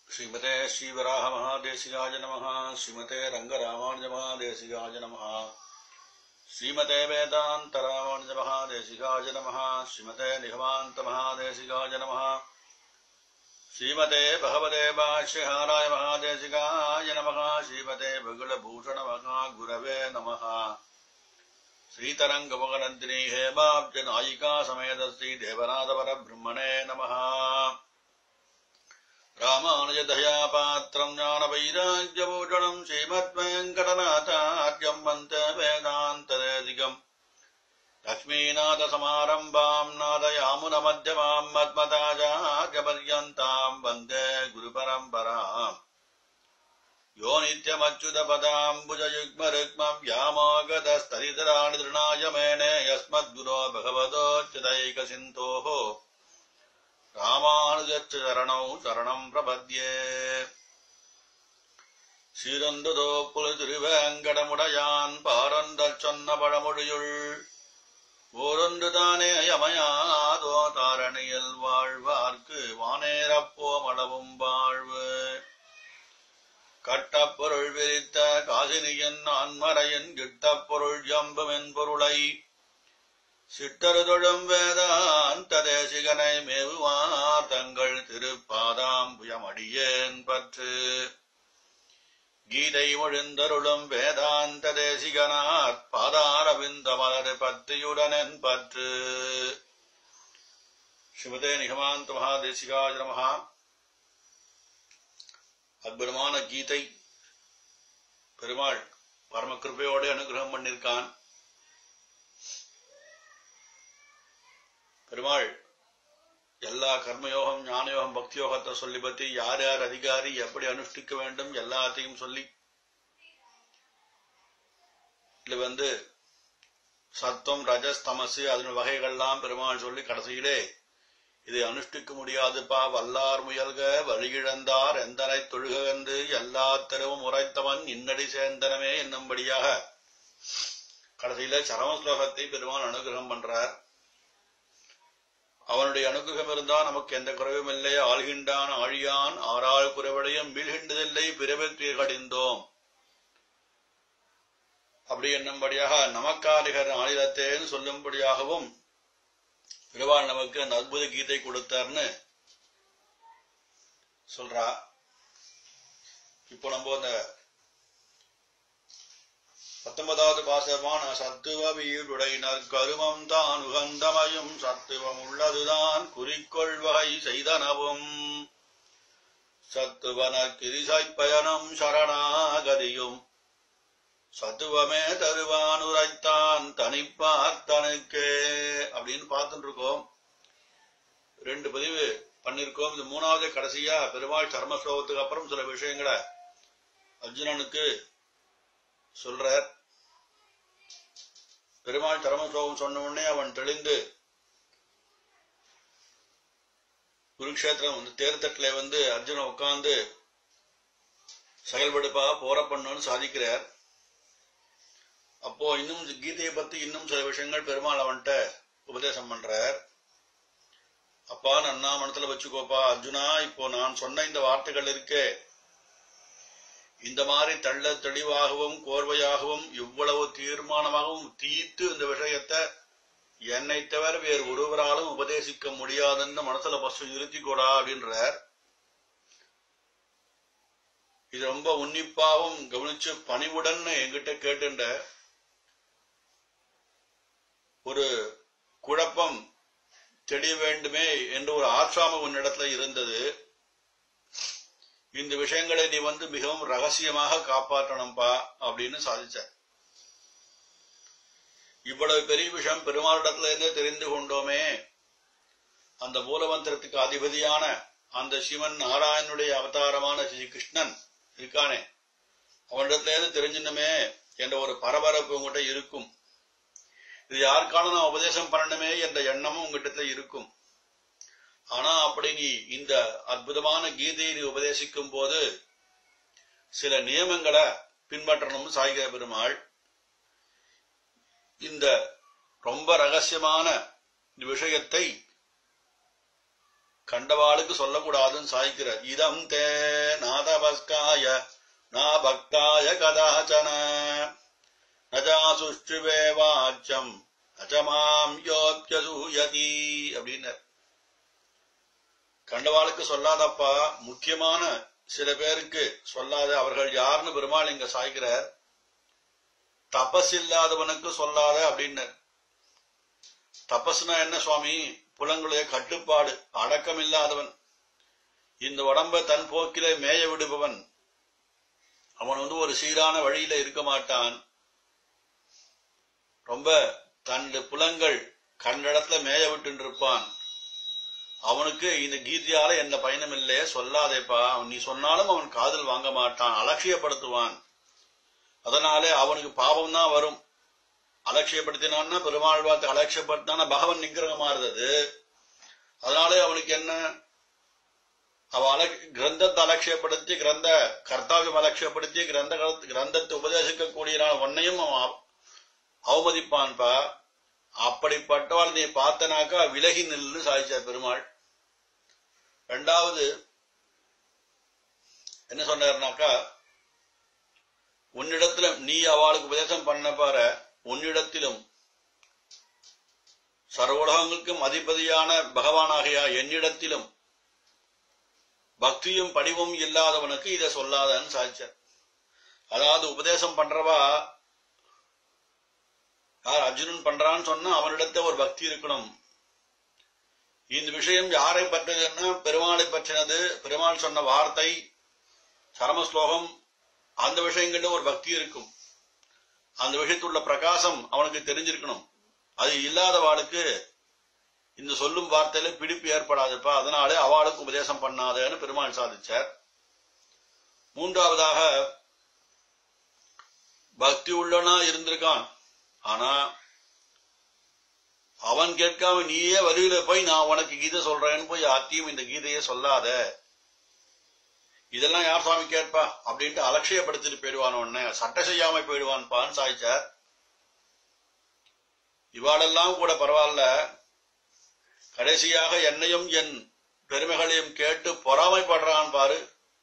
श्रीमते श्रीवराहमहादेशिकाय नमः श्रीमते रङ्गरामानुजमहादेशिकाय नमः श्रीमते वेदान्तरामानुजमहादेशिकाय नमः श्रीमते निगमान्तमहादेशिकाय नमः श्रीमते भगवते भाष्यहाराय महादेशिकाय नमः श्रीमते भगुलभूषणमहागुरवे नमः श्रीतरङ्गमगनन्दिनी हेमाब्जनायिका समेत श्रीदेवनाथपरब्रह्मणे नमः रामानुजदयापात्रम् ज्ञानवैराग्यभूषणम् श्रीमद्वेङ्कटनाथार्यम् वन्त वेदान्तदेदिकम् लक्ष्मीनाथसमारम्भाम् नादयामुनमध्यमाम् मद्मताजार्यपर्यन्ताम् वन्दे गुरुपरम्पराम् यो नित्यमच्युतपदाम्बुजयुग्मरुग्मम् व्यामागतस्तरितराणि तृणाय मेने यस्मद्गुरो भगवतोच्युतैकसिन्धोः ராமானுஜச்ச சரணௌ சரணம் பிரபத்யே சீரந்ததோ புலி திருவேங்கடமுடையான் பாரந்தச் சொன்ன பழமொழியுள் ஓரொன்று தானே யமயாதோ தாரணியில் வாழ்வார்க்கு வானேரப்போ மளவும் வாழ்வு கட்டப்பொருள் விரித்த காசினியன் ஆன்மரையின் கிட்டப் பொருள் ஜம்புமென் பொருளை சிட்டருதொழும் வேதாந்த தேசிகனை மேவுவார் தங்கள் திருப்பாதாம்புயமடியேன் பற்று கீதை ஒழிந்தருளும் வேதாந்த தேசிகனார் பாதாரவிந்த மலர் பத்தியுடனென் பற்று சிவதே நிகமாந்த மகாதேசிகாஜ நமகா அற்புதமான கீதை பெருமாள் பரம கிருப்பையோடு அனுகிரகம் பண்ணிருக்கான் பெருமாள் எல்லா கர்மயோகம் ஞானயோகம் பக்தி யோகத்தை சொல்லி பத்தி யார் யார் அதிகாரி எப்படி அனுஷ்டிக்க வேண்டும் எல்லாத்தையும் சொல்லி இதுல வந்து சத்தம் ரஜஸ் தமசு அதன் வகைகள்லாம் பெருமாள் சொல்லி கடைசியிலே இதை அனுஷ்டிக்க முடியாதுப்பா வல்லார் முயல்க வழியிழந்தார் எந்தனை தொழுகவென்று எல்லா தெருவும் உரைத்தவன் இன்னடி சேர்ந்தனமே என்னும்படியாக கடைசியில சரம ஸ்லோகத்தை பெருமாள் அனுகிரகம் பண்றார் அவனுடைய அனுகிரகம் இருந்தா நமக்கு எந்த குறைவும் இல்லை ஆள்கின்றான் ஆழியான் ஆறாள் குறைவடையும் வீழ்கின்றதில்லை பிறவிற்கு கடிந்தோம் அப்படி என்னும்படியாக நமக்காரிகர் ஆயுதத்தேன்னு சொல்லும்படியாகவும் பெருவாள் நமக்கு அந்த அற்புத கீதை கொடுத்தார்னு சொல்றா இப்போ நம்ம அந்த பத்தொன்பதாவது பாசமான சத்துவ வீடுடையினர் கருமம் தான் உகந்தமையும் சத்துவம் உள்ளதுதான் குறிக்கொள் வகை செய்தனவும் சத்துவன கிரிசை பயணம் சரணாகதியும் சத்துவமே தருவான் உரைத்தான் தனிப்பார்த்தனுக்கே அப்படின்னு பார்த்துட்டு இருக்கோம் ரெண்டு பதிவு பண்ணிருக்கோம் இது மூணாவது கடைசியா பெருமாள் சர்ம ஸ்லோகத்துக்கு அப்புறம் சில விஷயங்களை அர்ஜுனனுக்கு சொல்றார் பெருமாள் சரம ஸ்லோகம் சொன்ன உடனே அவன் தெளிந்து குருக்ஷேத்திரம் வந்து தேர்தட்டில வந்து அர்ஜுனன் உட்கார்ந்து செயல்படுப்பா போற பண்ணுன்னு சாதிக்கிறார் அப்போ இன்னும் கீதையை பத்தி இன்னும் சில விஷயங்கள் பெருமாள் அவன்கிட்ட உபதேசம் பண்றார் அப்பா நன்னா மனத்துல வச்சுக்கோப்பா அர்ஜுனா இப்போ நான் சொன்ன இந்த வார்த்தைகள் இருக்கே இந்த மாதிரி தள்ள தெளிவாகவும் கோர்வையாகவும் இவ்வளவு தீர்மானமாகவும் தீர்த்து இந்த விஷயத்தை என்னை தவிர வேறு ஒருவராலும் உபதேசிக்க முடியாதுன்னு மனசுல பசு நிறுத்திக்கூடா அப்படின்றார் இது ரொம்ப உன்னிப்பாவும் கவனிச்சு பணிவுடன் என்கிட்ட கேட்டுண்ட ஒரு குழப்பம் தெரிய வேண்டுமே என்று ஒரு ஆற்றாம உன்னிடத்துல இருந்தது இந்த விஷயங்களை நீ வந்து மிகவும் ரகசியமாக காப்பாற்றணும்பா அப்படின்னு சாதிச்சார் இவ்வளவு பெரிய விஷயம் பெருமாளிடத்துல இருந்து தெரிந்து கொண்டோமே அந்த மூலமந்திரத்துக்கு அதிபதியான அந்த சிவன் நாராயணனுடைய அவதாரமான ஸ்ரீ கிருஷ்ணன் இருக்கானே அவனிடத்துல இருந்து தெரிஞ்சிடணுமே என்ற ஒரு பரபரப்பு உங்ககிட்ட இருக்கும் இது யாருக்கான நான் உபதேசம் பண்ணணுமே என்ற எண்ணமும் உங்ககிட்ட இருக்கும் ஆனா அப்படி நீ இந்த அற்புதமான கீதையை நீ உபதேசிக்கும் போது சில நியமங்களை பின்பற்றணும்னு சாய்கிற பெருமாள் இந்த ரொம்ப ரகசியமான இந்த விஷயத்தை கண்டவாளுக்கு சொல்லக்கூடாதுன்னு சாய்க்கிறார் இதம் தே நாதபஸ்காய நா பக்தாய கதாச்சன நஜாசுஷ்டுவே வாச்சம் நஜமாம் யோப்யசூயதி அப்படின்னார் கண்டவாளுக்கு சொல்லாதப்பா முக்கியமான சில பேருக்கு சொல்லாத அவர்கள் யாருன்னு பெருமாள் இங்க சாய்க்கிறார் தபஸ் இல்லாதவனுக்கு சொல்லாத அப்படின்னு தபஸ்னா என்ன சுவாமி புலங்களுடைய கட்டுப்பாடு அடக்கம் இல்லாதவன் இந்த உடம்ப தன் போக்கிலே மேய விடுபவன் அவன் வந்து ஒரு சீரான வழியில இருக்க மாட்டான் ரொம்ப தன் புலங்கள் கண்ணிடத்துல மேய விட்டு இருப்பான் அவனுக்கு இந்த கீதையால எந்த பயனும் இல்லையே சொல்லாதேப்பா அவன் நீ சொன்னாலும் அவன் காதல் வாங்க மாட்டான் அலட்சியப்படுத்துவான் அதனாலே அவனுக்கு பாவம் தான் வரும் அலட்சியப்படுத்தினான்னா பெருமாள் பார்த்து அலட்சியப்படுத்தினா பகவன் நிகிரகமா இருந்தது அதனாலே அவனுக்கு என்ன அவ அல கிரந்தத்தை அலட்சியப்படுத்தி கிரந்த கர்த்தாவியம் அலட்சியப்படுத்தி கிரந்த கிரந்தத்தை உபதேசிக்கக்கூடிய ஒன்னையும் அவன் அவமதிப்பான்பா அப்படிப்பட்டவாள் நீ பார்த்தனாக்கா விலகி நில்லுன்னு சாதிச்சார் பெருமாள் ரெண்டாவது என்ன சொன்னார்னாக்கா உன்னிடத்துல நீ அவளுக்கு உபதேசம் பண்ண பாரு உன்னிடத்திலும் சர்வலகங்களுக்கும் அதிபதியான பகவானாகியா என்னிடத்திலும் பக்தியும் படிவும் இல்லாதவனுக்கு இதை சொல்லாதன்னு சாதிச்சார் அதாவது உபதேசம் பண்றவா யார் அர்ஜுனன் பண்றான்னு சொன்னா அவனிடத்த ஒரு பக்தி இருக்கணும் இந்த விஷயம் யாரை பற்றியதுன்னா பெருமாளை பற்றினது பெருமாள் சொன்ன வார்த்தை சரம ஸ்லோகம் அந்த விஷயங்கள்ல ஒரு பக்தி இருக்கும் அந்த விஷயத்துள்ள பிரகாசம் அவனுக்கு தெரிஞ்சிருக்கணும் அது இல்லாதவாளுக்கு இந்த சொல்லும் வார்த்தையில பிடிப்பு ஏற்படாதுப்பா அதனாலே அவளுக்கு உபதேசம் பண்ணாதன்னு பெருமாள் சாதிச்சார் மூன்றாவதாக பக்தி உள்ளனா இருந்திருக்கான் ஆனா அவன் கேட்காம நீயே வழியில போய் நான் உனக்கு கீதை சொல்றேன்னு போய் அத்தியும் இந்த கீதையை சொல்லாத இதெல்லாம் யார் சுவாமி கேட்பா அப்படின்ட்டு அலட்சியப்படுத்திட்டு போயிடுவான் உடனே சட்டை செய்யாம போயிடுவான்பான்னு சாய்ச்சார் இவாளெல்லாம் கூட பரவாயில்ல கடைசியாக என்னையும் என் பெருமைகளையும் கேட்டு பொறாமைப்படுறான் பாரு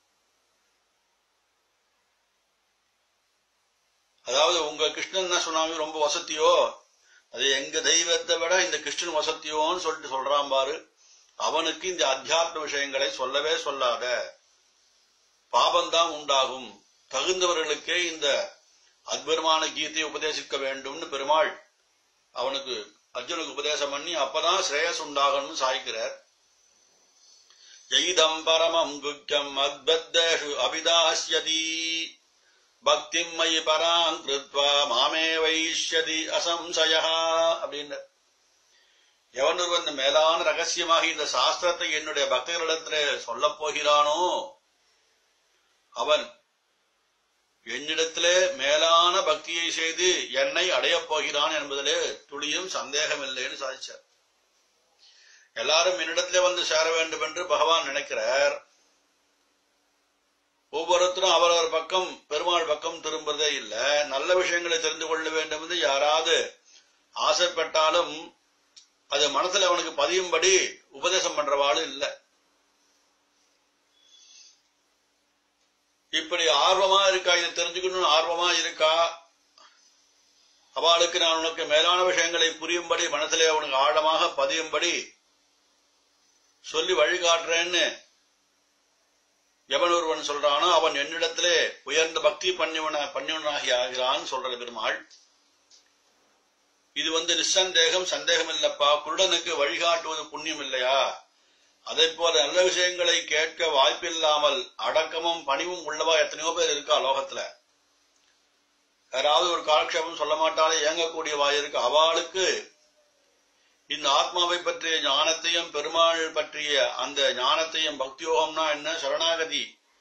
அதாவது உங்க கிருஷ்ணன் என்ன சொன்னாங்க ரொம்ப வசதியோ அது எங்க தெய்வத்தை விட இந்த கிருஷ்ணன் வசதியோன்னு சொல்லிட்டு சொல்றான் பாரு அவனுக்கு இந்த அத்தியாத்ம விஷயங்களை சொல்லவே சொல்லாத பாபம்தான் உண்டாகும் தகுந்தவர்களுக்கே இந்த அற்புதமான கீதையை உபதேசிக்க வேண்டும்னு பெருமாள் அவனுக்கு அர்ஜுனுக்கு உபதேசம் பண்ணி அப்பதான் ஸ்ரேயஸ் உண்டாகணும்னு சாய்க்கிறார் ஜெயிதம் பரமம் குக்கியம் அத்பத்தேஷு அபிதாஸ்யதி பக்திம் மயி பராங் கிருத்வா மாமே வைஷ்யதி அசம்சய அப்படின்னு எவன் ஒருவன் மேலான ரகசியமாக இந்த சாஸ்திரத்தை என்னுடைய பக்தர்களிடத்தில் சொல்லப் போகிறானோ அவன் என்னிடத்திலே மேலான பக்தியை செய்து என்னை அடையப் போகிறான் என்பதிலே துளியும் சந்தேகமில்லைன்னு சாதிச்சார் எல்லாரும் என்னிடத்திலே வந்து சேர வேண்டும் என்று பகவான் நினைக்கிறார் ஒவ்வொருத்தரும் அவரவர் பக்கம் பெருமாள் பக்கம் திரும்புறதே இல்ல நல்ல விஷயங்களை தெரிந்து கொள்ள வேண்டும் என்று யாராவது ஆசைப்பட்டாலும் அது மனசுல அவனுக்கு பதியும்படி உபதேசம் பண்றவாளும் இல்லை இப்படி ஆர்வமா இருக்கா இதை தெரிஞ்சுக்கணும்னு ஆர்வமா இருக்கா அவளுக்கு நான் உனக்கு மேலான விஷயங்களை புரியும்படி மனசுல அவனுக்கு ஆழமாக பதியும்படி சொல்லி வழிகாட்டுறேன்னு எவன் ஒருவன் சொல்றானோ அவன் என்னிடத்திலே உயர்ந்த பக்தி பண்ணிவன பண்ணிவனாகி ஆகிறான் சொல்றது பெருமாள் இது வந்து நிசந்தேகம் சந்தேகம் இல்லப்பா குருடனுக்கு வழிகாட்டுவது புண்ணியம் இல்லையா அதே போல நல்ல விஷயங்களை கேட்க வாய்ப்பில்லாமல் அடக்கமும் பணிவும் உள்ளவா எத்தனையோ பேர் இருக்கா லோகத்துல யாராவது ஒரு காலக்ஷேபம் சொல்ல மாட்டாலே இயங்கக்கூடிய வாய் இருக்கு அவளுக்கு இந்த ஆத்மாவை பற்றிய ஞானத்தையும் பெருமாள் பற்றிய அந்த ஞானத்தையும் பக்தியோகம்னா என்ன சரணாகதி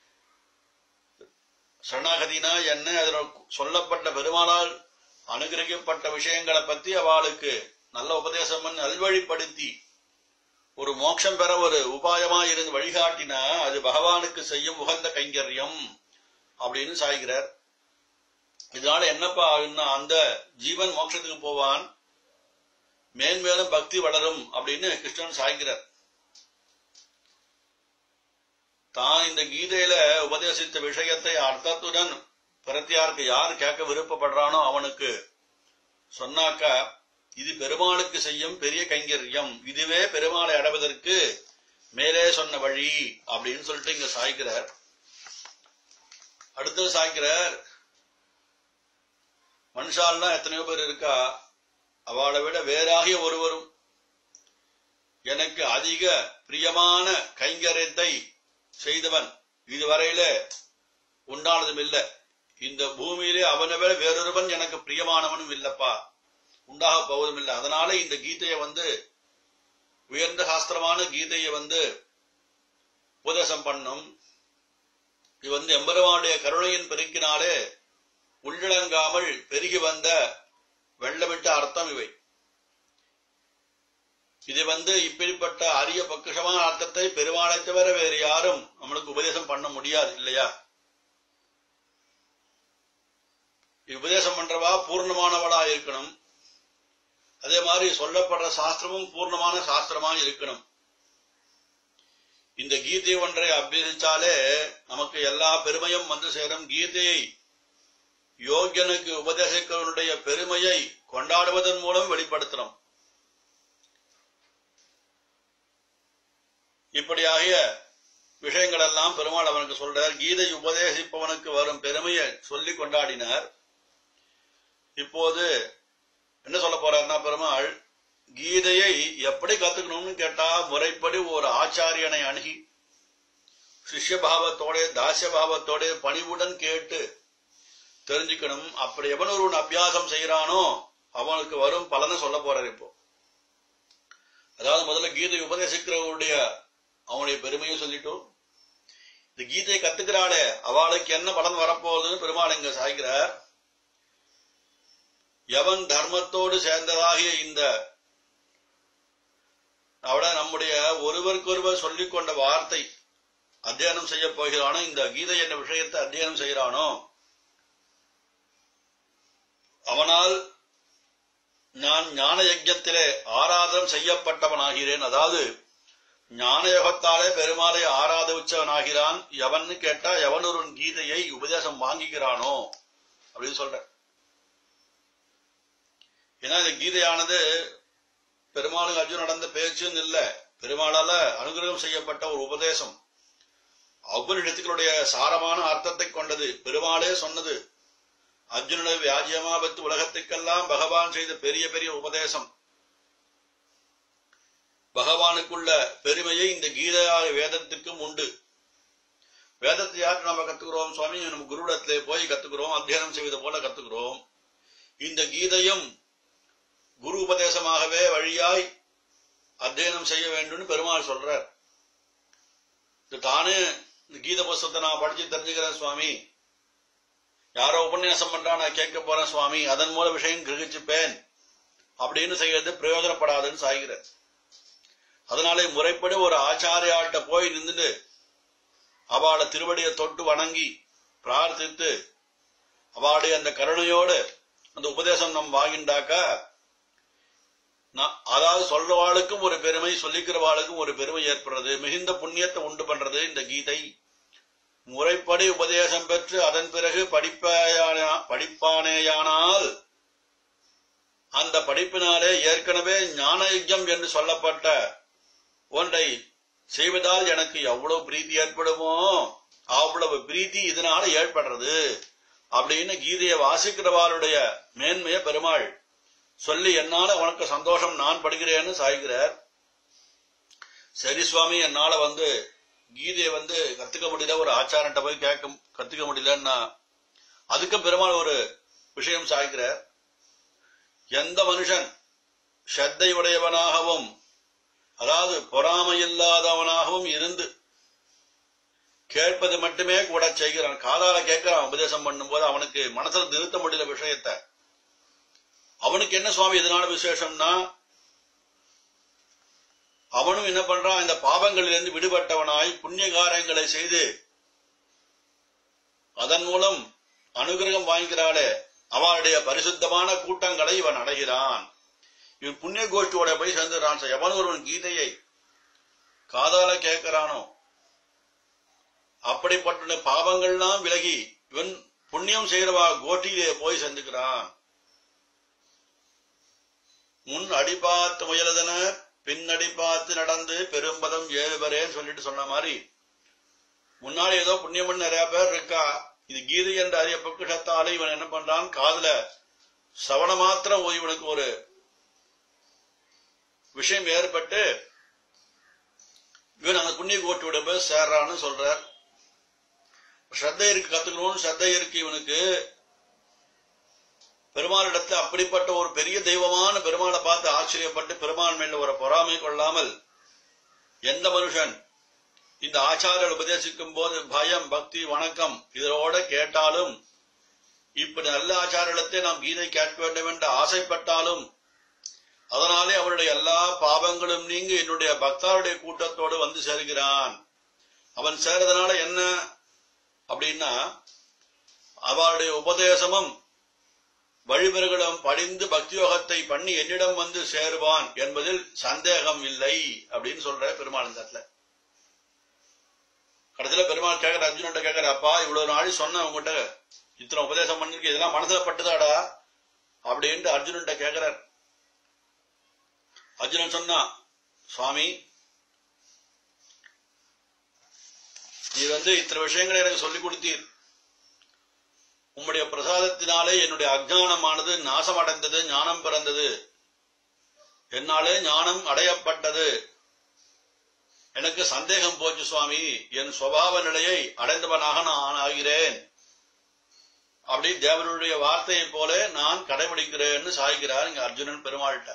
சரணாகதினா என்ன அதில் சொல்லப்பட்ட பெருமாளால் அனுகிரகிக்கப்பட்ட விஷயங்களை பத்தி அவளுக்கு நல்ல உபதேசம் பண்ணி நல்வழிப்படுத்தி ஒரு மோட்சம் பெற ஒரு உபாயமா இருந்து வழிகாட்டினா அது பகவானுக்கு செய்யும் உகந்த கைங்கரியம் அப்படின்னு சாய்கிறார் இதனால என்னப்பா ஆகுன்னா அந்த ஜீவன் மோட்சத்துக்கு போவான் மேன்மேலும் பக்தி வளரும் அப்படின்னு கிருஷ்ணன் சாய்கிறார் தான் இந்த கீதையில உபதேசித்த விஷயத்தை அர்த்தத்துடன் பிரத்தியாருக்கு யார் கேட்க விருப்பப்படுறானோ அவனுக்கு சொன்னாக்க இது பெருமாளுக்கு செய்யும் பெரிய கைங்கரியம் இதுவே பெருமாளை அடைவதற்கு மேலே சொன்ன வழி அப்படின்னு சொல்லிட்டு இங்க சாய்க்கிறார் அடுத்தது சாய்க்கிறார் மனுஷால்னா எத்தனையோ பேர் இருக்கா அவளை விட வேறாகிய ஒருவரும் எனக்கு அதிக பிரியமான கைங்கரியத்தை செய்தவன் இதுவரையில உண்டானதும் இல்ல இந்த பூமியிலே அவனை விட வேறொருவன் எனக்கு பிரியமானவனும் இல்லப்பா உண்டாக போவதும் இல்லை அதனால இந்த கீதையை வந்து உயர்ந்த சாஸ்திரமான கீதையை வந்து உபதேசம் பண்ணும் இது வந்து எம்பெருமானுடைய கருணையின் பெருக்கினாலே உள்ளடங்காமல் பெருகி வந்த வெள்ளமிட்ட அர்த்தம் இவை இது வந்து இப்படிப்பட்ட அரிய பக்குஷமான அர்த்தத்தை பெருமாளை தவிர வேறு யாரும் நம்மளுக்கு உபதேசம் பண்ண முடியாது இல்லையா உபதேசம் பண்றவா பூர்ணமானவளா இருக்கணும் அதே மாதிரி சொல்லப்படுற சாஸ்திரமும் பூர்ணமான சாஸ்திரமா இருக்கணும் இந்த கீதை ஒன்றை அபியசிச்சாலே நமக்கு எல்லா பெருமையும் வந்து சேரும் கீதையை யோகியனுக்கு உபதேசிக்கிறவனுடைய பெருமையை கொண்டாடுவதன் மூலம் வெளிப்படுத்தணும் இப்படியாகிய விஷயங்கள் எல்லாம் பெருமாள் அவனுக்கு சொல்றார் கீதை உபதேசிப்பவனுக்கு வரும் பெருமையை சொல்லி கொண்டாடினார் இப்போது என்ன சொல்ல போறாருன்னா பெருமாள் கீதையை எப்படி கத்துக்கணும்னு கேட்டா முறைப்படி ஒரு ஆச்சாரியனை அணுகி சிஷ்ய பாவத்தோட தாசிய பாவத்தோட பணிவுடன் கேட்டு தெரிஞ்சுக்கணும் அப்படி எவன் ஒருவன் அபியாசம் செய்யறானோ அவனுக்கு வரும் பலனை சொல்ல போறார் இப்போ அதாவது முதல்ல கீதை உபதேசிக்கிறவருடைய அவனுடைய பெருமையை சொல்லிட்டோம் இந்த கீதையை கத்துக்கிறாளே அவளுக்கு என்ன பலன் வரப்போகுதுன்னு பெருமாள் இங்க சாய்க்கிறார் எவன் தர்மத்தோடு சேர்ந்ததாகிய இந்த அவட நம்முடைய ஒருவருக்கொருவர் சொல்லிக் கொண்ட வார்த்தை அத்தியனம் செய்ய போகிறானோ இந்த கீதை என்ற விஷயத்தை அத்தியனம் செய்கிறானோ அவனால் நான் ஞான யஜ்யத்திலே ஆராதனம் செய்யப்பட்டவனாகிறேன் அதாவது ஞான யோகத்தாலே பெருமாளை ஆராதிச்சவனாகிறான் எவன்னு கேட்டா எவன் ஒரு கீதையை உபதேசம் வாங்கிக்கிறானோ அப்படின்னு சொல்ற ஏன்னா இந்த கீதையானது பெருமாளுக்கு அர்ஜுன் நடந்த பேச்சுன்னு இல்ல பெருமாளால அனுகிரகம் செய்யப்பட்ட ஒரு உபதேசம் அவ்வுனிடத்துக்களுடைய சாரமான அர்த்தத்தை கொண்டது பெருமாளே சொன்னது அர்ஜுனுடைய வியாஜியமாபத்து உலகத்துக்கெல்லாம் பகவான் செய்த பெரிய பெரிய உபதேசம் பகவானுக்குள்ள பெருமையை இந்த கீதா வேதத்திற்கும் உண்டு வேதத்தை யாருக்கு நம்ம கத்துக்கிறோம் சுவாமி நம்ம குருடத்திலே போய் கத்துக்கிறோம் அத்தியனம் செய்வது போல கத்துக்கிறோம் இந்த கீதையும் குரு உபதேசமாகவே வழியாய் அத்தியனம் செய்ய வேண்டும்னு பெருமாள் சொல்றார் இது தானே இந்த கீத புஸ்தத்தை நான் படிச்சு தெரிஞ்சுக்கிறேன் சுவாமி யாரோ உபன்யாசம் பண்றா நான் கேட்க போறேன் சுவாமி அதன் மூல விஷயம் கிரகிச்சுப்பேன் அப்படின்னு செய்யறது பிரயோஜனப்படாதுன்னு சாய்கிறார் அதனாலே முறைப்படி ஒரு ஆச்சாரியாட்ட போய் நின்றுட்டு அவளை திருவடியை தொட்டு வணங்கி பிரார்த்தித்து அவளுடைய அந்த கருணையோடு அந்த உபதேசம் நம் வாங்கிண்டாக்கா அதாவது சொல்றவாளுக்கும் ஒரு பெருமை சொல்லிக்கிறவாளுக்கும் ஒரு பெருமை ஏற்படுறது மிகுந்த புண்ணியத்தை உண்டு பண்றது இந்த கீதை முறைப்படி உபதேசம் பெற்று அதன் பிறகு படிப்பான படிப்பானேயானால் அந்த படிப்பினாலே ஏற்கனவே ஞான யுஜம் என்று சொல்லப்பட்ட ஒன்றை செய்வதால் எனக்கு எவ்வளவு பிரீத்தி ஏற்படுமோ அவ்வளவு பிரீத்தி இதனால ஏற்படுறது அப்படின்னு கீதையை வாசிக்கிறவாளுடைய மேன்மைய பெருமாள் சொல்லி என்னால உனக்கு சந்தோஷம் நான் படுகிறேன்னு சாய்கிறார் சரி சுவாமி என்னால வந்து கீதையை வந்து கத்துக்க முடியல ஒரு ஆச்சாரன்ட்ட போய் கேட்க கத்துக்க முடியலன்னா அதுக்கும் பெருமாள் ஒரு விஷயம் சாய்க்கிறார் எந்த மனுஷன் ஸ்ரத்தை உடையவனாகவும் அதாவது பொறாமை இல்லாதவனாகவும் இருந்து கேட்பது மட்டுமே கூட செய்கிறான் காதால கேட்கிறான் உபதேசம் பண்ணும்போது அவனுக்கு மனசுல நிறுத்த முடியல விஷயத்த அவனுக்கு என்ன சுவாமி இதனால விசேஷம்னா அவனும் என்ன பண்றான் இந்த பாவங்களிலிருந்து விடுபட்டவனாய் புண்ணிய காரியங்களை செய்து அதன் மூலம் அனுகிரகம் வாங்கிக்கிறாளே அவனுடைய பரிசுத்தமான கூட்டங்களை இவன் அடைகிறான் இவன் புண்ணிய கோஷ்டியோட போய் சேர்ந்துறான் எவன் ஒருவன் கீதையை காதால கேட்கிறானோ அப்படிப்பட்ட பாவங்கள்லாம் விலகி இவன் புண்ணியம் செய்யறவா கோட்டியிலே போய் சேர்ந்துக்கிறான் முன் அடிபார்த்து முயலதன பின் அடிபார்த்து நடந்து பெரும்பதம் ஏழுபரேன்னு சொல்லிட்டு சொன்ன மாதிரி முன்னாடி ஏதோ புண்ணியம் பண்ண நிறைய பேர் இருக்கா இது கீதை என்ற அரிய பொக்கிஷத்தாலே இவன் என்ன பண்றான் காதுல சவண மாத்திரம் ஒரு இவனுக்கு ஒரு விஷயம் ஏற்பட்டு இவன் அந்த புண்ணிய கோட்டியோட போய் சேர்றான்னு சொல்றார் ஸ்ரத்தை இருக்கு கத்துக்கணும்னு ஸ்ரத்தை இருக்கு இவனுக்கு பெருமாளிடத்துல அப்படிப்பட்ட ஒரு பெரிய தெய்வமான பெருமாளை பார்த்து ஆச்சரியப்பட்டு பெருமாள் மேல ஒரு பொறாமை கொள்ளாமல் எந்த மனுஷன் இந்த ஆச்சாரியர் உபதேசிக்கும் போது பயம் பக்தி வணக்கம் இதோட கேட்டாலும் இப்படி நல்ல ஆச்சாரத்தை நாம் கீதை கேட்க வேண்டும் என்று ஆசைப்பட்டாலும் அதனாலே அவருடைய எல்லா பாவங்களும் நீங்கி என்னுடைய பக்தாருடைய கூட்டத்தோடு வந்து சேர்கிறான் அவன் சேர்றதுனால என்ன அப்படின்னா அவருடைய உபதேசமும் வழிமுறைகளும் படிந்து பக்தியோகத்தை பண்ணி என்னிடம் வந்து சேருவான் என்பதில் சந்தேகம் இல்லை அப்படின்னு சொல்ற பெருமாள் இந்த இடத்துல கடைசியில பெருமாள் கேட்கிற அர்ஜுனன் கேட்கிற அப்பா இவ்வளவு நாள் சொன்ன உங்ககிட்ட இத்தனை உபதேசம் பண்ணிருக்கு இதெல்லாம் மனசுல பட்டுதாடா அப்படின்ட்டு அர்ஜுனன் கேட்கிறார் அர்ஜுனன் சொன்னா சுவாமி நீ வந்து இத்தனை விஷயங்களை எனக்கு சொல்லிக் கொடுத்தீர் உம்முடைய பிரசாதத்தினாலே என்னுடைய அஜானமானது நாசமடைந்தது ஞானம் பிறந்தது என்னாலே ஞானம் அடையப்பட்டது எனக்கு சந்தேகம் போச்சு சுவாமி என் சுவாவ நிலையை அடைந்தவனாக நான் ஆகிறேன் அப்படி தேவனுடைய வார்த்தையை போல நான் கடைபிடிக்கிறேன்னு சாய்கிறார் இங்க அர்ஜுனன் பெருமாள்கிட்ட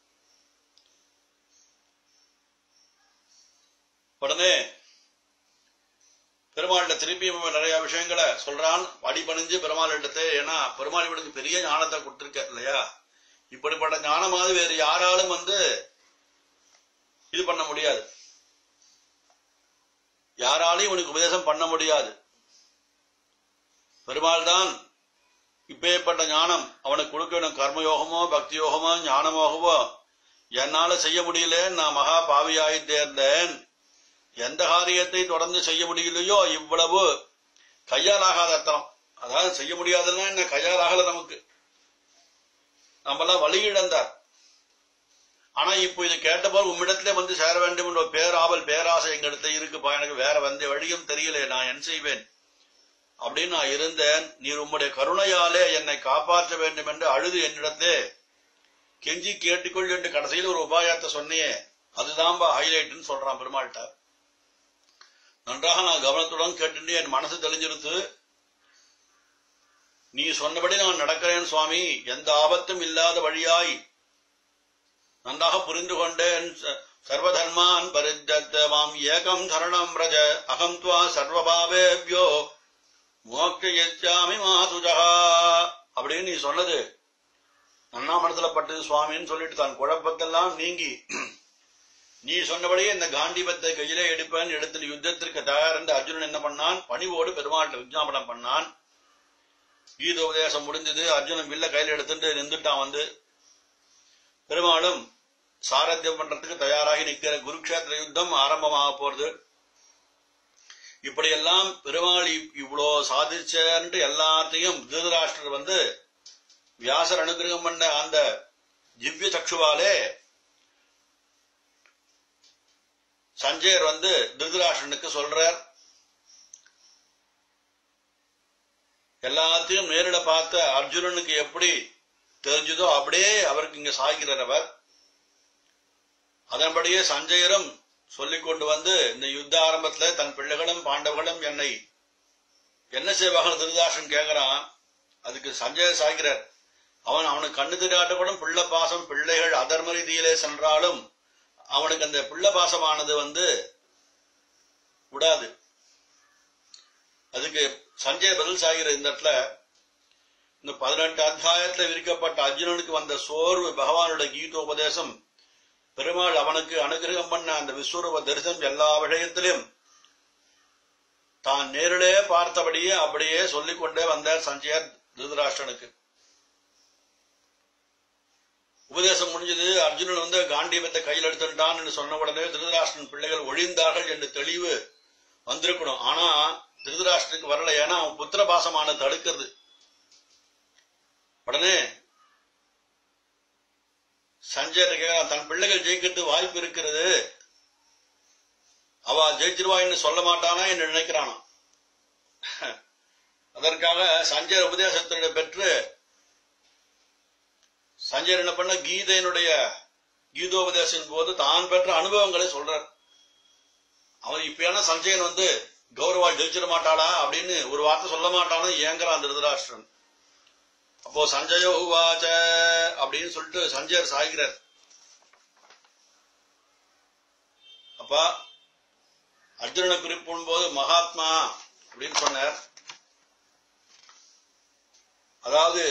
உடனே பெருமாள்கிட்ட திருப்பி இவன் நிறைய விஷயங்களை சொல்றான் அடிபணிஞ்சு பெருமாள் இடத்தை ஏன்னா பெருமாள் இவனுக்கு பெரிய ஞானத்தை கொடுத்திருக்க இல்லையா இப்படிப்பட்ட ஞானமாவது வேறு யாராலும் வந்து இது பண்ண முடியாது யாராலையும் இவனுக்கு உபதேசம் பண்ண முடியாது பெருமாள் தான் இப்பேற்பட்ட ஞானம் அவனுக்கு கொடுக்க வேணும் கர்மயோகமோ பக்தி யோகமோ ஞானமோகமோ என்னால செய்ய முடியல நான் மகா பாவியாய் தேர்ந்தேன் எந்த காரியத்தை தொடர்ந்து செய்ய முடியலையோ இவ்வளவு கையால் ஆகாத அர்த்தம் அதாவது செய்ய முடியாதுன்னா என்ன கையால் ஆகல நமக்கு நம்மெல்லாம் வழி இழந்தார் ஆனா இப்போ இது கேட்டபோது உம்மிடத்திலே வந்து சேர வேண்டும் என்ற பேராவல் பேராசை எங்கிட்ட இருக்குப்பா எனக்கு வேற வந்த வழியும் தெரியல நான் என்ன செய்வேன் அப்படின்னு நான் இருந்தேன் நீர் உம்முடைய கருணையாலே என்னை காப்பாற்ற வேண்டும் என்று அழுது என்னிடத்தே கெஞ்சி கேட்டுக்கொள் என்று கடைசியில் ஒரு உபாயத்தை சொன்னியே அதுதான்பா ஹைலைட்னு சொல்றான் பெருமாள்கிட்ட நன்றாக நான் கவனத்துடன் கேட்டு என் மனசு தெளிஞ்சிருத்து நீ சொன்னபடி நான் நடக்கிறேன் சுவாமி எந்த ஆபத்தும் இல்லாத வழியாய் நன்றாக புரிந்து கொண்டேன் சர்வதர்மான் பரிஜத்த மாம் ஏகம் சரணம் ரஜ அகம் துவா சர்வபாவேபியோ மோக்ஷாமி மாசுஜா அப்படின்னு நீ சொன்னது நன்னா மனசுல பட்டது சுவாமின்னு சொல்லிட்டு தான் குழப்பத்தெல்லாம் நீங்கி நீ சொன்னபடியே இந்த காண்டிபத்தை கையிலே எடுப்பேன் இடத்தில் யுத்தத்திற்கு தயார் என்று அர்ஜுனன் என்ன பண்ணான் பணிவோடு பெருமாள்கிட்ட விஜாபனம் பண்ணான் கீத உபதேசம் முடிஞ்சது அர்ஜுனன் வில்ல கையில எடுத்துட்டு நின்றுட்டான் வந்து பெருமாளும் சாரத்தியம் பண்றதுக்கு தயாராகி நிற்கிற குருக்ஷேத்திர யுத்தம் ஆரம்பமாக போறது இப்படியெல்லாம் பெருமாள் இவ்வளோ சாதிச்சன்ட்டு எல்லாத்தையும் திருதராஷ்டர் வந்து வியாசர் அனுகிரகம் பண்ண அந்த திவ்ய சக்ஷுவாலே சஞ்சயர் வந்து திருதராஷ்டனுக்கு சொல்றார் எல்லாத்தையும் நேரிட பார்த்த அர்ஜுனனுக்கு எப்படி தெரிஞ்சதோ அப்படியே அவருக்கு இங்க சாய்கிறார் அவர் அதன்படியே சஞ்சயரும் சொல்லிக் கொண்டு வந்து இந்த யுத்த ஆரம்பத்துல தன் பிள்ளைகளும் பாண்டவர்களும் என்னை என்ன செய்வார்கள் திருதாசன் கேட்கிறான் அதுக்கு சஞ்சயர் சாய்கிறார் அவன் அவனுக்கு கண்ணு தெரியாட்ட கூட பிள்ளை பாசம் பிள்ளைகள் அதர்ம ரீதியிலே சென்றாலும் அவனுக்கு அந்த பிள்ளை பாசமானது வந்து விடாது அதுக்கு சஞ்சய் பதில் சாகிற இந்த இடத்துல இந்த பதினெட்டு அத்தியாயத்துல விரிக்கப்பட்ட அர்ஜுனனுக்கு வந்த சோர்வு பகவானுடைய கீதோபதேசம் பெருமாள் அவனுக்கு அனுகிரகம் பண்ண அந்த விஸ்வரூப தரிசனம் எல்லா விஷயத்திலும் தான் நேரிலே பார்த்தபடியே அப்படியே சொல்லிக் கொண்டே வந்தார் சஞ்சயர் திருதராஷ்டனுக்கு உபதேசம் முடிஞ்சது அர்ஜுனன் வந்து காண்டீபத்தை கையில் எடுத்துட்டான் என்று சொன்ன உடனே திருதராஷ்டிரன் பிள்ளைகள் ஒழிந்தார்கள் என்று தெளிவு வந்திருக்கணும் ஆனா திருதராஷ்டிரனுக்கு வரல ஏன்னா அவன் புத்திர பாசமான தடுக்கிறது உடனே சஞ்சய் கேட்கிறான் தன் பிள்ளைகள் ஜெயிக்கிறது வாய்ப்பு இருக்கிறது அவ ஜெயிச்சிருவாயின்னு சொல்ல மாட்டானா என்று நினைக்கிறானாம் அதற்காக சஞ்சய் உபதேசத்தினுடைய பெற்று சஞ்சயர் என்ன பண்ண கீதையினுடைய கீதோபதேசத்தின் போது தான் பெற்ற அனுபவங்களை சொல்றார் அவன் இப்பயான சஞ்சயன் வந்து கௌரவா ஜெயிச்சிட மாட்டாளா அப்படின்னு ஒரு வார்த்தை சொல்ல மாட்டான்னு ஏங்குறான் திருதராஷ்டிரன் அப்போ சஞ்சய உவாச்ச அப்படின்னு சொல்லிட்டு சஞ்சயர் சாய்கிறார் அப்பா அர்ஜுனனை குறிப்பிடும் போது மகாத்மா அப்படின்னு சொன்னார் அதாவது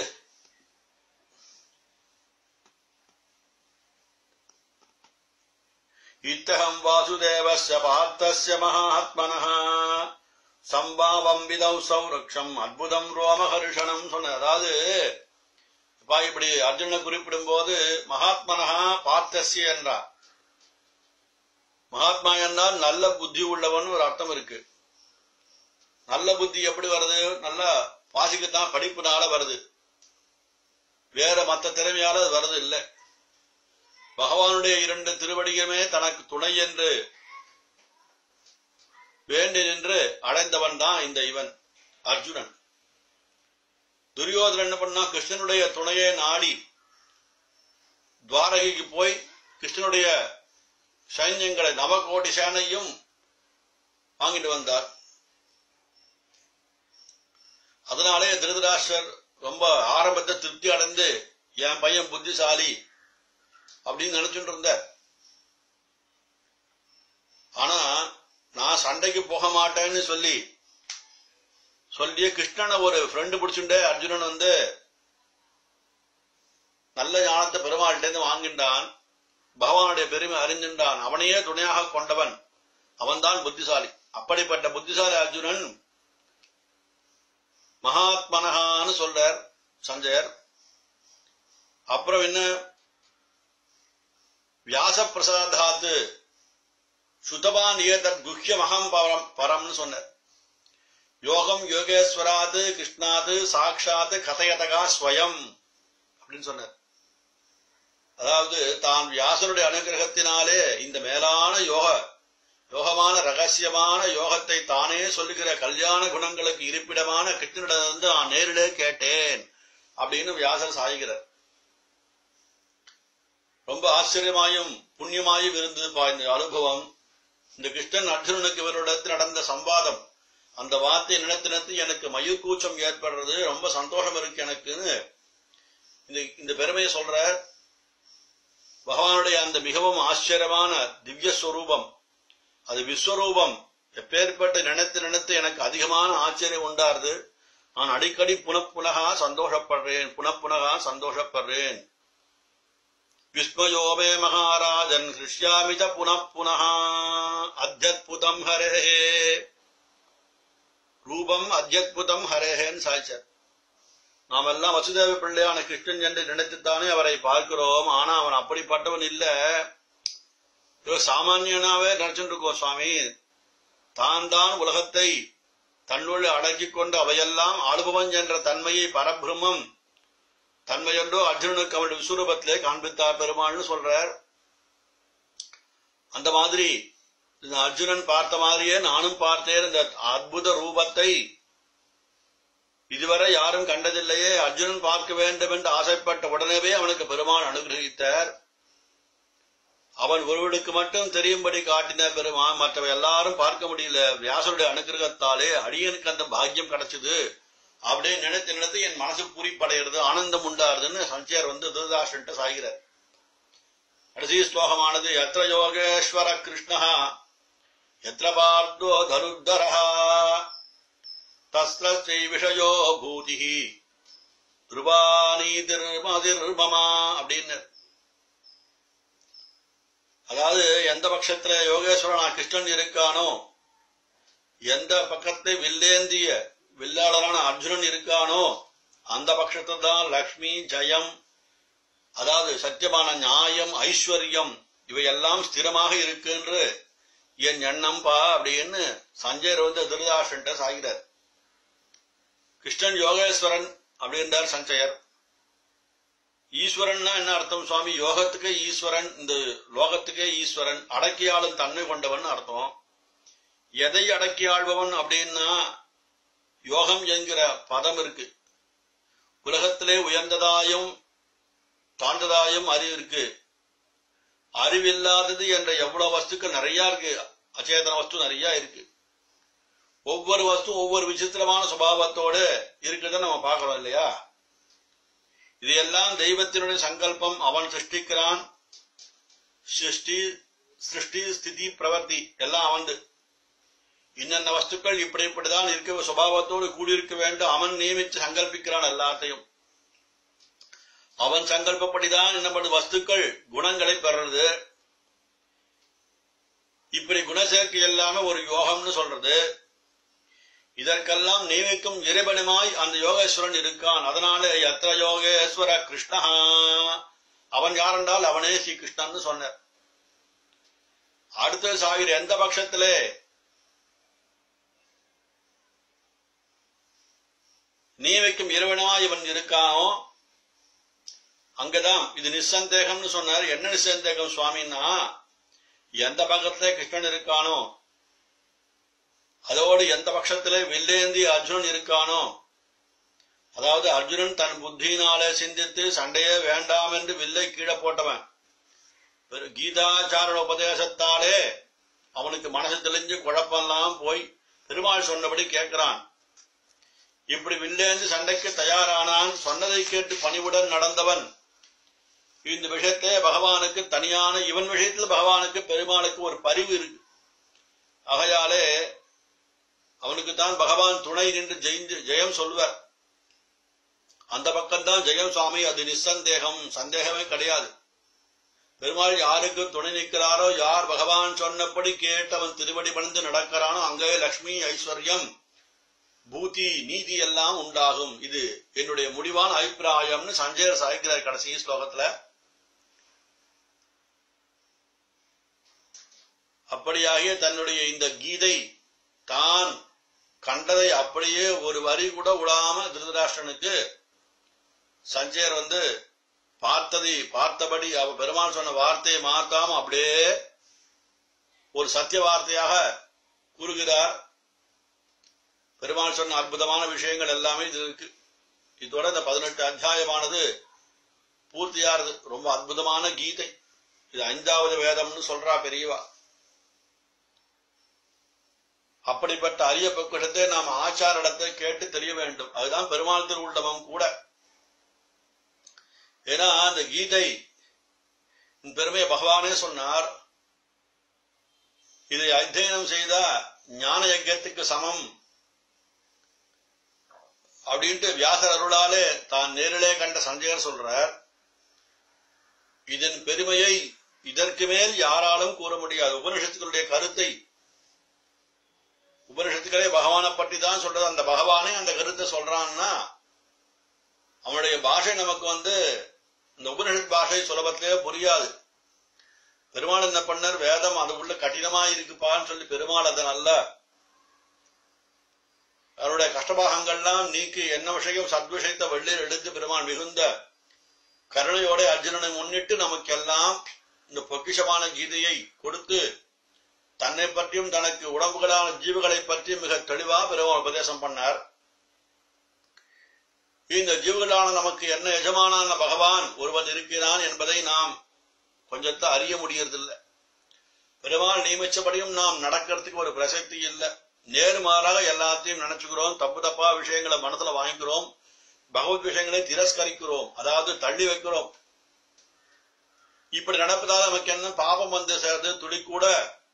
இத்தகம் வாசுதேவஸ்ய பார்த்தஸ்ய மகாத்மனः சம்பாவம் விதௌ சௌரக்ஷம் அற்புதம் ரோமஹர்ஷணம் சொன்ன அதாவது இப்ப இப்படி அர்ஜுனனை குறிப்பிடும் போது மகாத்மனஹா பார்த்தஸ்ய என்றார் மகாத்மா என்றால் நல்ல புத்தி உள்ளவன் ஒரு அர்த்தம் இருக்கு நல்ல புத்தி எப்படி வருது நல்லா வாசிக்கத்தான் படிப்புனால வருது வேற மத்த திறமையால அது வருது இல்லை பகவானுடைய இரண்டு திருவடிகளுமே தனக்கு துணை என்று வேண்டி நின்று அடைந்தவன் தான் இந்த இவன் அர்ஜுனன் துரியோதனன் என்ன பண்ணா கிருஷ்ணனுடைய துணையை நாடி துவாரகைக்கு போய் கிருஷ்ணனுடைய சைன்யங்களை நவகோடி சேனையும் வாங்கிட்டு வந்தார் அதனாலே திருதராஷ்டர் ரொம்ப ஆரம்பத்தை திருப்தி அடைந்து என் பையன் புத்திசாலி அப்படின்னு நினைச்சுட்டு இருந்தார் ஆனா நான் சண்டைக்கு போக மாட்டேன்னு சொல்லி சொல்லியே கிருஷ்ணனை ஒரு ஃப்ரெண்டு பிடிச்சுட்டே அர்ஜுனன் வந்து நல்ல ஞானத்தை பெருமாள்கிட்ட இருந்து வாங்கின்றான் பகவானுடைய பெருமை அறிஞ்சின்றான் அவனையே துணையாக கொண்டவன் அவன்தான் புத்திசாலி அப்படிப்பட்ட புத்திசாலி அர்ஜுனன் மகாத்மனகான்னு சொல்றார் சஞ்சயர் அப்புறம் என்ன வியாச பிரசாதாத்து சுதபான் ஏதத் குஹ்யமகம் பரம் பரம்னு சொன்னார் யோகம் யோகேஸ்வராது கிருஷ்ணாது சாட்சாத் கதையதகா ஸ்வயம் அப்படின்னு சொன்னார் அதாவது தான் வியாசருடைய அனுகிரகத்தினாலே இந்த மேலான யோக யோகமான ரகசியமான யோகத்தை தானே சொல்லுகிற கல்யாண குணங்களுக்கு இருப்பிடமான கிருஷ்ணனிடமிருந்து நான் நேரிலே கேட்டேன் அப்படின்னு வியாசர் சாய்கிறார் ரொம்ப ஆச்சரியமாயும் புண்ணியமாயும் இருந்ததுப்பா இந்த அனுபவம் இந்த கிருஷ்ணன் அர்ஜுனனுக்கு இவரிடத்தில் நடந்த சம்வாதம் அந்த வார்த்தை நினைத்து நினைத்து எனக்கு மயிர்கூச்சம் ஏற்படுறது ரொம்ப சந்தோஷம் இருக்கு எனக்குன்னு இந்த இந்த பெருமையை சொல்ற பகவானுடைய அந்த மிகவும் ஆச்சரியமான திவ்ய ஸ்வரூபம் அது விஸ்வரூபம் எப்பேற்பட்ட நினைத்து நினைத்து எனக்கு அதிகமான ஆச்சரியம் உண்டாருது நான் அடிக்கடி புனப்புனகா சந்தோஷப்படுறேன் புனப்புனகா சந்தோஷப்படுறேன் விஸ்மயோமே மகாராஜன் ஹிருஷ்யாமி ச புனப்புனः அத்தியுதம் ஹரே ரூபம் அத்தியுதம் ஹரேன்னு சாய்ச்சார் நாம் எல்லாம் வசுதேவ பிள்ளையான கிருஷ்ணன் என்று நினைத்துத்தானே அவரை பார்க்கிறோம் ஆனா அவன் அப்படிப்பட்டவன் இல்ல ஏதோ சாமானியனாவே நினைச்சுட்டு இருக்கோம் சுவாமி தான் தான் உலகத்தை தன்னுள் அடக்கிக் கொண்டு அவையெல்லாம் ஆளுபவன் என்ற தன்மையை பரபிரம்மம் தன்மையொன்றோ அர்ஜுனனுக்கு அவள் விஸ்வரூபத்திலே காண்பித்தார் பெருமாள்னு சொல்றார் அந்த மாதிரி இந்த அர்ஜுனன் பார்த்த மாதிரியே நானும் பார்த்தேன் இந்த அற்புத ரூபத்தை இதுவரை யாரும் கண்டதில்லையே அர்ஜுனன் பார்க்க வேண்டும் என்று ஆசைப்பட்ட உடனேவே அவனுக்கு பெருமான் அனுகிரகித்தார் அவன் ஒருவனுக்கு மட்டும் தெரியும்படி காட்டின பெருமான் மற்றவை எல்லாரும் பார்க்க முடியல வியாசருடைய அனுகிரகத்தாலே அடியனுக்கு அந்த பாக்கியம் கிடைச்சது அப்படியே நினைத்து நினைத்து என் மனசு பூரிப்படைகிறது ஆனந்தம் உண்டாருதுன்னு சஞ்சயர் வந்து திருதாசன்ட்ட சாகிறார் கடைசி ஸ்லோகமானது எத்திர யோகேஸ்வர கிருஷ்ணா எத்திர பார்த்தோ தனுர்தரா தஸ்ரை விஷயோ பூதி துருவானி திருமதிர்மமா அப்படின்னு அதாவது எந்த பட்சத்துல யோகேஸ்வரனா கிருஷ்ணன் இருக்கானோ எந்த பக்கத்தை வில்லேந்திய வில்லாளரான அர்ஜுனன் இருக்கானோ அந்த பட்சத்தை தான் லக்ஷ்மி ஜெயம் அதாவது சத்தியமான நியாயம் ஐஸ்வர்யம் இவையெல்லாம் ஸ்திரமாக இருக்கு என்று என் எண்ணம்பா அப்படின்னு சஞ்சயர் வந்து திருதாஷன்ட்ட சாகிறார் கிருஷ்ணன் யோகேஸ்வரன் அப்படின்றார் சஞ்சயர் ஈஸ்வரன்னா என்ன அர்த்தம் சுவாமி யோகத்துக்கே ஈஸ்வரன் இந்த லோகத்துக்கே ஈஸ்வரன் அடக்கியாளும் தன்மை கொண்டவன் அர்த்தம் எதை அடக்கி ஆள்பவன் அப்படின்னா யோகம் என்கிற பதம் இருக்கு உலகத்திலே உயர்ந்ததாயும் தாழ்ந்ததாயும் அறிவு இருக்கு அறிவில்லாதது என்ற எவ்வளவு வஸ்துக்கள் நிறைய இருக்கு அச்சேதன வஸ்து நிறைய இருக்கு ஒவ்வொரு வஸ்து ஒவ்வொரு விசித்திரமான சுபாவத்தோடு இருக்கிறத நம்ம பார்க்கிறோம் இல்லையா இது எல்லாம் தெய்வத்தினுடைய சங்கல்பம் அவன் சிருஷ்டிக்கிறான் சிருஷ்டி சிருஷ்டி ஸ்திதி பிரவர்த்தி எல்லாம் அவன் இன்னென்ன வஸ்துக்கள் இப்படி இப்படிதான் இருக்க சுபாவத்தோடு கூடியிருக்க வேண்டும் அவன் நியமித்து சங்கல்பிக்கிறான் எல்லாத்தையும் அவன் சங்கல்பப்படிதான் என்ன பண்ணுது வஸ்துக்கள் குணங்களை பெறுறது இப்படி குணசேர்க்கை எல்லாமே ஒரு யோகம்னு சொல்றது இதற்கெல்லாம் நியமிக்கும் இறைவனுமாய் அந்த யோகேஸ்வரன் இருக்கான் அதனால எத்திர யோகேஸ்வர கிருஷ்ணா அவன் யாரென்றால் அவனே ஸ்ரீ கிருஷ்ணன் சொன்னார் அடுத்த சாகிற எந்த பட்சத்திலே நியமிக்கும் இறைவனாய் இவன் இருக்கானோ அங்கதான் இது நிசந்தேகம்னு சொன்னார் என்ன நிசந்தேகம் சுவாமின்னா எந்த பக்கத்துல கிருஷ்ணன் இருக்கானோ அதோடு எந்த பட்சத்திலே வில்லேந்தி அர்ஜுனன் இருக்கானோ அதாவது அர்ஜுனன் தன் புத்தியினாலே சிந்தித்து சண்டையே வேண்டாம் என்று வில்லை கீழே போட்டவன் கீதாச்சார உபதேசத்தாலே அவனுக்கு மனசு தெளிஞ்சு குழப்பெல்லாம் போய் பெருமாள் சொன்னபடி கேட்கிறான் இப்படி வில்லேந்து சண்டைக்கு தயாரானான் சொன்னதை கேட்டு பணிவுடன் நடந்தவன் இந்த விஷயத்தை பகவானுக்கு தனியான இவன் விஷயத்தில் பகவானுக்கு பெருமாளுக்கு ஒரு பரிவு இருக்கு ஆகையாலே அவனுக்கு தான் பகவான் துணை நின்று ஜெயிந்து ஜெயம் சொல்வர் அந்த பக்கம்தான் ஜெயம் சுவாமி அது நிசந்தேகம் சந்தேகமே கிடையாது பெருமாள் யாருக்கு துணை நிற்கிறாரோ யார் பகவான் சொன்னபடி கேட்டு அவன் திருவடி பணிந்து நடக்கிறானோ அங்கே லக்ஷ்மி ஐஸ்வர்யம் பூதி நீதி எல்லாம் உண்டாகும் இது என்னுடைய முடிவான அபிப்பிராயம்னு சஞ்சயர் சாய்க்கிறார் கடைசி ஸ்லோகத்துல அப்படியாகிய தன்னுடைய இந்த கீதை தான் கண்டதை அப்படியே ஒரு வரி கூட விடாம திருதராஷ்டனுக்கு சஞ்சயர் வந்து பார்த்ததை பார்த்தபடி அவ பெருமாள் சொன்ன வார்த்தையை மாத்தாம அப்படியே ஒரு சத்திய வார்த்தையாக கூறுகிறார் பெருமாள் சொன்ன அற்புதமான விஷயங்கள் எல்லாமே இது இருக்கு இதோட இந்த பதினெட்டு அத்தியாயமானது பூர்த்தியானது ரொம்ப அற்புதமான கீதை இது ஐந்தாவது வேதம்னு சொல்றா பெரியவா அப்படிப்பட்ட அரிய பக்குவத்தை நாம் ஆச்சாரிடத்தை கேட்டு தெரிய வேண்டும் அதுதான் பெருமாள் திருவுள்ளவம் கூட ஏன்னா அந்த கீதை பெருமையை பகவானே சொன்னார் இதை அத்தியனம் செய்த ஞான யஜ்யத்துக்கு சமம் அப்படின்ட்டு வியாசர் அருளாலே தான் நேரிலே கண்ட சஞ்சயர் சொல்றார் இதன் பெருமையை இதற்கு மேல் யாராலும் கூற முடியாது உபனிஷத்துக்களுடைய கருத்தை உபனிஷத்துக்களே பகவானை பற்றி தான் சொல்றது அந்த பகவானே அந்த கருத்தை சொல்றான்னா அவனுடைய பாஷை நமக்கு வந்து இந்த உபனிஷத் பாஷை சுலபத்திலே புரியாது பெருமாள் என்ன பண்ணார் வேதம் அதுக்குள்ள கடினமா இருக்குப்பான்னு சொல்லி பெருமாள் அதை நல்ல அவருடைய கஷ்டபாகங்கள்லாம் நீக்கி என்ன விஷயம் சத்விஷயத்தை வெள்ளியில் எடுத்து பெருமாள் மிகுந்த கருணையோட அர்ஜுனனை முன்னிட்டு நமக்கெல்லாம் இந்த பொக்கிஷமான கீதையை கொடுத்து தன்னை பற்றியும் தனக்கு உடம்புகளான ஜீவுகளை பற்றியும் மிக தெளிவா பெருமாள் உபதேசம் பண்ணார் இந்த ஜீவுகளான நமக்கு என்ன எஜமானான பகவான் ஒருவன் இருக்கிறான் என்பதை நாம் கொஞ்சத்தை அறிய முடியறதில்லை பெருமாள் நியமிச்சபடியும் நாம் நடக்கிறதுக்கு ஒரு பிரசக்தி இல்லை நேர்மாறாக எல்லாத்தையும் நினைச்சுக்கிறோம் தப்பு தப்பா விஷயங்களை மனசுல வாங்கிக்கிறோம் பகவத் விஷயங்களை திரஸ்கரிக்கிறோம் அதாவது தள்ளி வைக்கிறோம் இப்படி நடப்பதால் நமக்கு என்ன பாபம் வந்து சேர்ந்து துளி கூட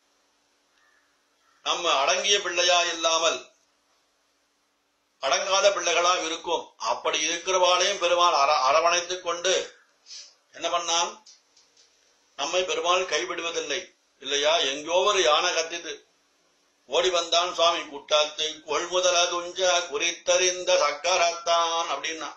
நம்ம அடங்கிய பிள்ளையா இல்லாமல் அடங்காத பிள்ளைகளா இருக்கும் அப்படி இருக்கிறவாளையும் பெருமாள் அர அரவணைத்துக் கொண்டு என்ன பண்ணான் நம்மை பெருமாள் கைவிடுவதில்லை இல்லையா எங்கோ ஒரு யானை கத்திது ஓடி வந்தான் சுவாமி குட்டாத்து கொள்முதல துஞ்ச குறித்தறிந்த சக்கரத்தான் அப்படின்னா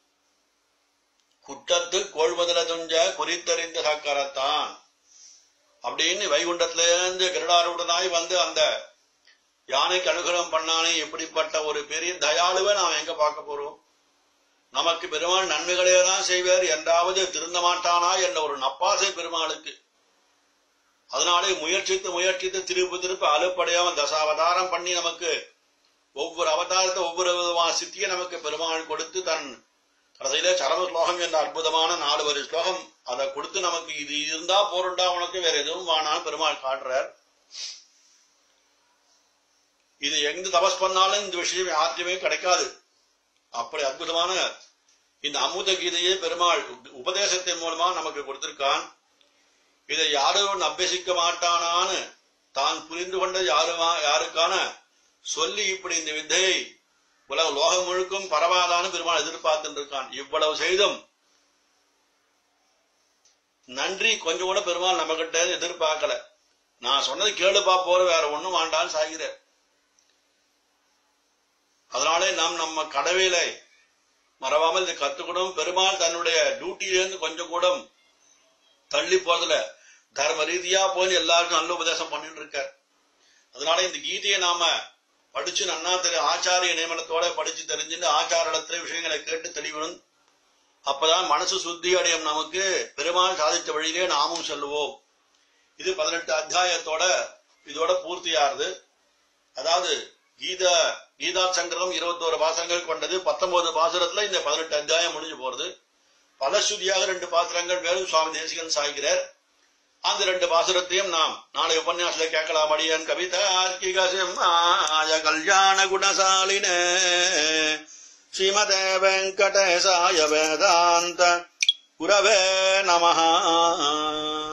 குட்டத்து கொள்முதல துஞ்ச குறித்தறிந்த சக்கரத்தான் அப்படின்னு வைகுண்டத்துல இருந்து கருடாரூடனாய் வந்து அந்த யானைக்கு அனுகிரகம் பண்ணானே எப்படிப்பட்ட ஒரு பெரிய தயாளுவை நாம் எங்க பார்க்க போறோம் நமக்கு பெருமாள் நன்மைகளே தான் செய்வார் என்றாவது திருந்த மாட்டானா என்ற ஒரு நப்பாசை பெருமாளுக்கு அதனாலே முயற்சித்து முயற்சித்து திருப்பு திருப்பி அலுப்படையாமல் தசாவதாரம் பண்ணி நமக்கு ஒவ்வொரு அவதாரத்தை ஒவ்வொரு விதமான சித்தியை நமக்கு பெருமாள் கொடுத்து தன் கடைசியிலே சரம ஸ்லோகம் என்ற அற்புதமான நாலு வரி ஸ்லோகம் அதை கொடுத்து நமக்கு இது இருந்தா போருண்டா உனக்கு வேற எதுவும் வானாலும் பெருமாள் காட்டுறார் இது எங்க தபஸ் பண்ணாலும் இந்த விஷயம் யாருக்குமே கிடைக்காது அப்படி அற்புதமான இந்த அமுத கீதையை பெருமாள் உபதேசத்தின் மூலமா நமக்கு கொடுத்திருக்கான் இதை யாரும் அபியசிக்க மாட்டானான்னு தான் புரிந்து கொண்ட யாருமா யாருக்கான சொல்லி இப்படி இந்த வித்தையை உலக லோகம் முழுக்கும் பரவாதான்னு பெருமாள் எதிர்பார்த்துட்டு இருக்கான் இவ்வளவு செய்தும் நன்றி கொஞ்சம் கூட பெருமாள் நம்ம கிட்ட எதிர்பார்க்கல நான் சொன்னது கேளுப்பா போற வேற ஒண்ணும் வேண்டான்னு சாகிற அதனாலே நாம் நம்ம கடவையில மறவாமல் இதை கத்துக்கணும் பெருமாள் தன்னுடைய டியூட்டியிலிருந்து கொஞ்சம் கூட தள்ளி போறதுல தர்ம ரீதியா போய் எல்லாருக்கும் நல்ல உபதேசம் பண்ணிட்டு இருக்கார் அதனால இந்த கீதையை நாம படிச்சு நன்னா தெரி ஆச்சாரிய நியமனத்தோட படிச்சு தெரிஞ்சுட்டு ஆச்சாரத்துல விஷயங்களை கேட்டு தெளிவணும் அப்பதான் மனசு சுத்தி அடையும் நமக்கு பெருமாள் சாதித்த வழியிலே நாமும் செல்லுவோம் இது பதினெட்டு அத்தியாயத்தோட இதோட பூர்த்தியாருது அதாவது கீதா கீதா சங்கரம் இருபத்தோரு பாசனங்கள் கொண்டது பத்தொன்பது பாசுரத்துல இந்த பதினெட்டு அத்தியாயம் முடிஞ்சு போறது பலஸ்ருதியாக ரெண்டு பாசுரங்கள் மேலும் சுவாமி தேசிகன் சாய்கிறார் அந்த ரெண்டு பாசுரத்தையும் நாம் நாளை உபன்யாசத்துல கேட்கலாம் அடியன் கவிதார்க்கிக சிம்மாய கல்யாண குணசாலின ஸ்ரீமதே வெங்கடேசாய வேதாந்த குரவே நமஹா